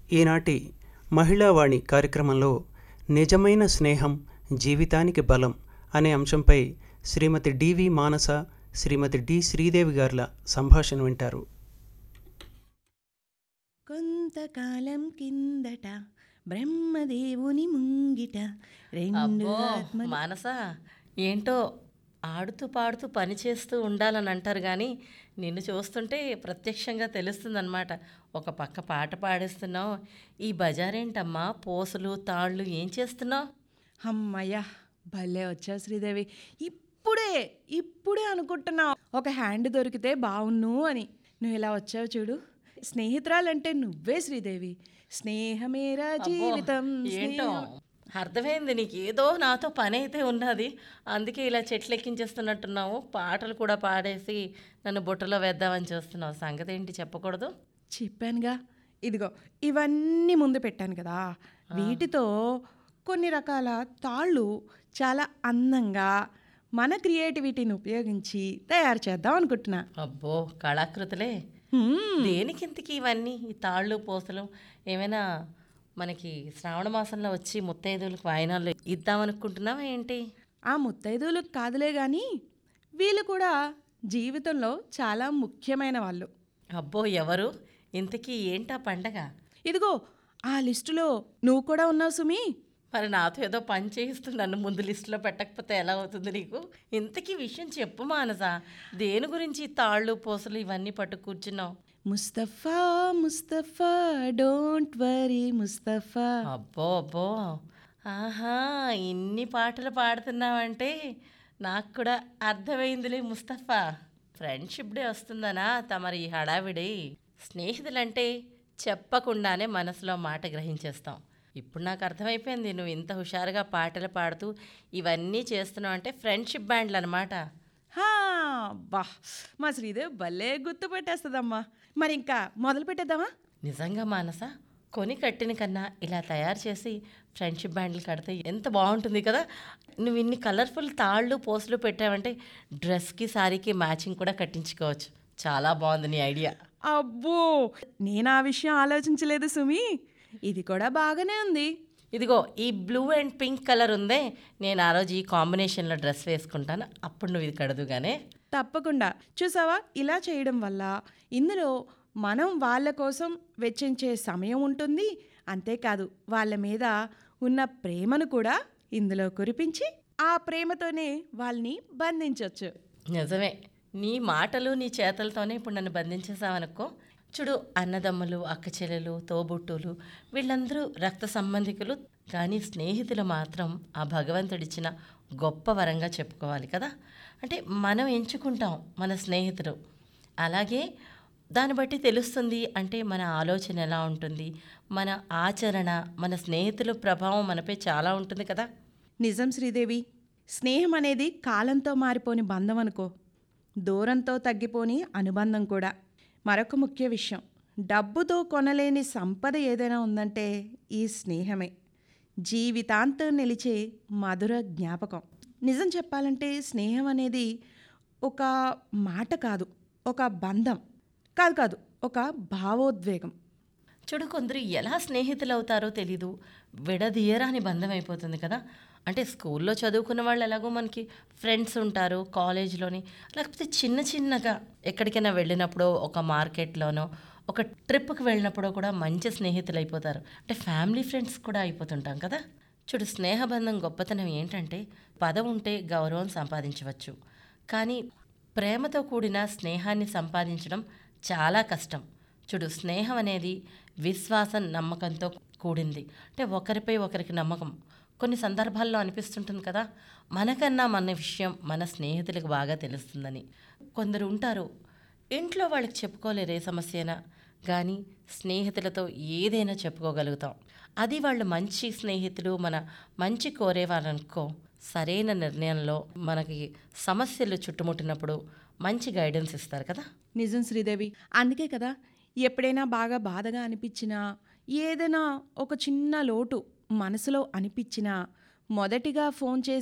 ఈనాటి మహిళావాణి కార్యక్రమంలో నిజమైన స్నేహం జీవితానికి బలం అనే అంశంపై శ్రీమతి డివి మానస శ్రీమతి డి శ్రీదేవి గార్ల సంభాషణ వింటారు కొంతకాలం కిందట బ్రహ్మదేవుని ముంగిట రెండు అబ్బో ఆత్మలు మానస ఏంటో ఆడుతూ పాడుతూ పని చేస్తూ ఉండాలని అంటారు కానీ నిన్ను చూస్తుంటే ప్రత్యక్షంగా తెలుస్తుందన్నమాట ఒక పక్క పాట పాడేస్తున్నావు ఈ బజారేంటమ్మా పోసులు తాళ్ళు ఏం చేస్తున్నావు అమ్మయ్య భలే వచ్చా శ్రీదేవి ఇప్పుడే ఇప్పుడే అనుకుంటున్నా ఒక హ్యాండ్ దొరికితే బావున్ను అని నువ్వు ఇలా వచ్చావు చూడు స్నేహితురాలంటే నువ్వే శ్రీదేవి స్నేహమేరా జీవితం ఏంటో స్నేహం అర్థమైంది నీకు ఏదో నాతో పని అయితే ఉన్నది అందుకే ఇలా చెట్లు ఎక్కించేస్తున్నట్టున్నావు పాటలు కూడా పాడేసి నన్ను బుట్టలో వేద్దామని చూస్తున్నావు సంగతి ఏంటి చెప్పకూడదు చెప్పానుగా ఇదిగో ఇవన్నీ ముందు పెట్టాను కదా వీటితో కొన్ని రకాల తాళ్ళు చాలా అందంగా మన క్రియేటివిటీని ఉపయోగించి తయారు చేద్దాం అనుకుంటున్నా అబ్బో కళాకృతులే హ్మ్, దేనికి ఇంతకీ ఇవన్నీ ఈ తాళ్ళు పూసలు ఏమైనా మనకి శ్రావణ మాసంలో వచ్చి ముత్తైదువులకు వాయినాలు ఇద్దామనుకుంటున్నావా ఏంటి ఆ ముత్తైదువులకు కాదులే కానీ వీళ్ళు కూడా జీవితంలో చాలా ముఖ్యమైన వాళ్ళు అబ్బో ఎవరు ఇంతకీ ఏంటా పండగ ఇదిగో ఆ లిస్టులో నువ్వు కూడా ఉన్నావు సుమి మరి నాతో ఏదో పని చేయిస్తూ నన్ను ముందు లిస్టులో పెట్టకపోతే ఎలా అవుతుంది నీకు ఇంతకీ విషయం చెప్పు మానస దేని గురించి ఈ తాళ్ళు పూసలు ఇవన్నీ పట్టు కూర్చున్నావు ముస్తఫా ముస్తఫా డోంట్ వరీ ముస్తఫా అబ్బో అబ్బో ఆహా ఇన్ని పాటలు పాడుతున్నావంటే నాకు కూడా అర్థమైందిలే ముస్తఫా ఫ్రెండ్షిప్ డే వస్తుందనా తమరి ఈ హడావిడి స్నేహితులంటే చెప్పకుండానే మనసులో మాట గ్రహించేస్తాం ఇప్పుడు నాకు అర్థమైపోయింది నువ్వు ఇంత హుషారుగా పాటలు పాడుతూ ఇవన్నీ చేస్తున్నావు అంటే ఫ్రెండ్షిప్ బ్యాండ్లు అనమాట హా, బా మా శ్రీదేవి భలే గుర్తు పెట్టేస్తుందమ్మా మరి ఇంకా మొదలు పెట్టేద్దామా నిజంగా మానస కొని కట్టిన కన్నా ఇలా తయారు చేసి ఫ్రెండ్షిప్ బ్యాండ్లు కడితే ఎంత బాగుంటుంది కదా నువ్వు ఇన్ని కలర్ఫుల్ తాళ్ళు పోస్టులు పెట్టావంటే డ్రెస్కి శారీకి మ్యాచింగ్ కూడా కట్టించుకోవచ్చు చాలా బాగుంది నీ ఐడియా అబ్బో నేను ఆ విషయం ఆలోచించలేదు సుమి ఇది కూడా బాగానే ఉంది ఇదిగో ఈ బ్లూ అండ్ పింక్ కలర్ ఉందే నేను ఆ రోజు ఈ కాంబినేషన్లో డ్రెస్ వేసుకుంటాను అప్పుడు నువ్వు ఇది కడదుగానే తప్పకుండా చూసావా ఇలా చేయడం వల్ల ఇందులో మనం వాళ్ళ కోసం వెచ్చించే సమయం ఉంటుంది అంతేకాదు వాళ్ళ మీద ఉన్న ప్రేమను కూడా ఇందులో కురిపించి ఆ ప్రేమతోనే వాళ్ళని బంధించవచ్చు నిజమే నీ మాటలు నీ చేతలతోనే ఇప్పుడు నన్ను బంధించేసావనుకో చూడు అన్నదమ్ములు అక్క చెల్లెలు తోబుట్టులు వీళ్ళందరూ రక్త సంబంధికులు కానీ స్నేహితులు మాత్రం ఆ భగవంతుడిచ్చిన గొప్ప వరంగా చెప్పుకోవాలి కదా అంటే మనం ఎంచుకుంటాం మన స్నేహితులు అలాగే దాన్ని బట్టి తెలుస్తుంది అంటే మన ఆలోచన ఎలా ఉంటుంది మన ఆచరణ మన స్నేహితుల ప్రభావం మనపై చాలా ఉంటుంది కదా నిజం శ్రీదేవి స్నేహం అనేది కాలంతో మారిపోని బంధం అనుకో దూరంతో తగ్గిపోని అనుబంధం కూడా మరొక ముఖ్య విషయం డబ్బుతో కొనలేని సంపద ఏదైనా ఉందంటే ఈ స్నేహమే జీవితాంతం నిలిచే మధుర జ్ఞాపకం నిజం చెప్పాలంటే స్నేహం అనేది ఒక మాట కాదు ఒక బంధం కాదు కాదు ఒక భావోద్వేగం చూడు కొందరు ఎలా స్నేహితులు అవుతారో తెలీదు విడదీయరాని బంధం అయిపోతుంది కదా అంటే స్కూల్లో చదువుకున్న వాళ్ళు ఎలాగో మనకి ఫ్రెండ్స్ ఉంటారు కాలేజ్లోని లేకపోతే చిన్న చిన్నగా ఎక్కడికైనా వెళ్ళినప్పుడు ఒక మార్కెట్లోనో ఒక ట్రిప్కి వెళ్ళినప్పుడు కూడా మంచి స్నేహితులు అయిపోతారు అంటే ఫ్యామిలీ ఫ్రెండ్స్ కూడా అయిపోతుంటాం కదా చూడు స్నేహబంధం గొప్పతనం ఏంటంటే పదం ఉంటే గౌరవం సంపాదించవచ్చు కానీ ప్రేమతో కూడిన స్నేహాన్ని సంపాదించడం చాలా కష్టం చూడు స్నేహం అనేది విశ్వాసం నమ్మకంతో కూడింది అంటే ఒకరిపై ఒకరికి నమ్మకం కొన్ని సందర్భాల్లో అనిపిస్తుంటుంది కదా మనకన్నా మన విషయం మన స్నేహితులకు బాగా తెలుస్తుందని కొందరు ఉంటారు ఇంట్లో వాళ్ళకి చెప్పుకోలేరు ఏ సమస్యనా కానీ స్నేహితులతో ఏదైనా చెప్పుకోగలుగుతాం అది వాళ్ళు మంచి స్నేహితులు మన మంచి కోరే వాళ్ళనుకో సరైన నిర్ణయంలో మనకి సమస్యలు చుట్టుముట్టినప్పుడు మంచి గైడెన్స్ ఇస్తారు కదా నిజం శ్రీదేవి అందుకే కదా ఎప్పుడైనా బాగా బాధగా అనిపించినా ఏదైనా ఒక చిన్న లోటు మనసులో అనిపించినా మొదటిగా ఫోన్ చేసి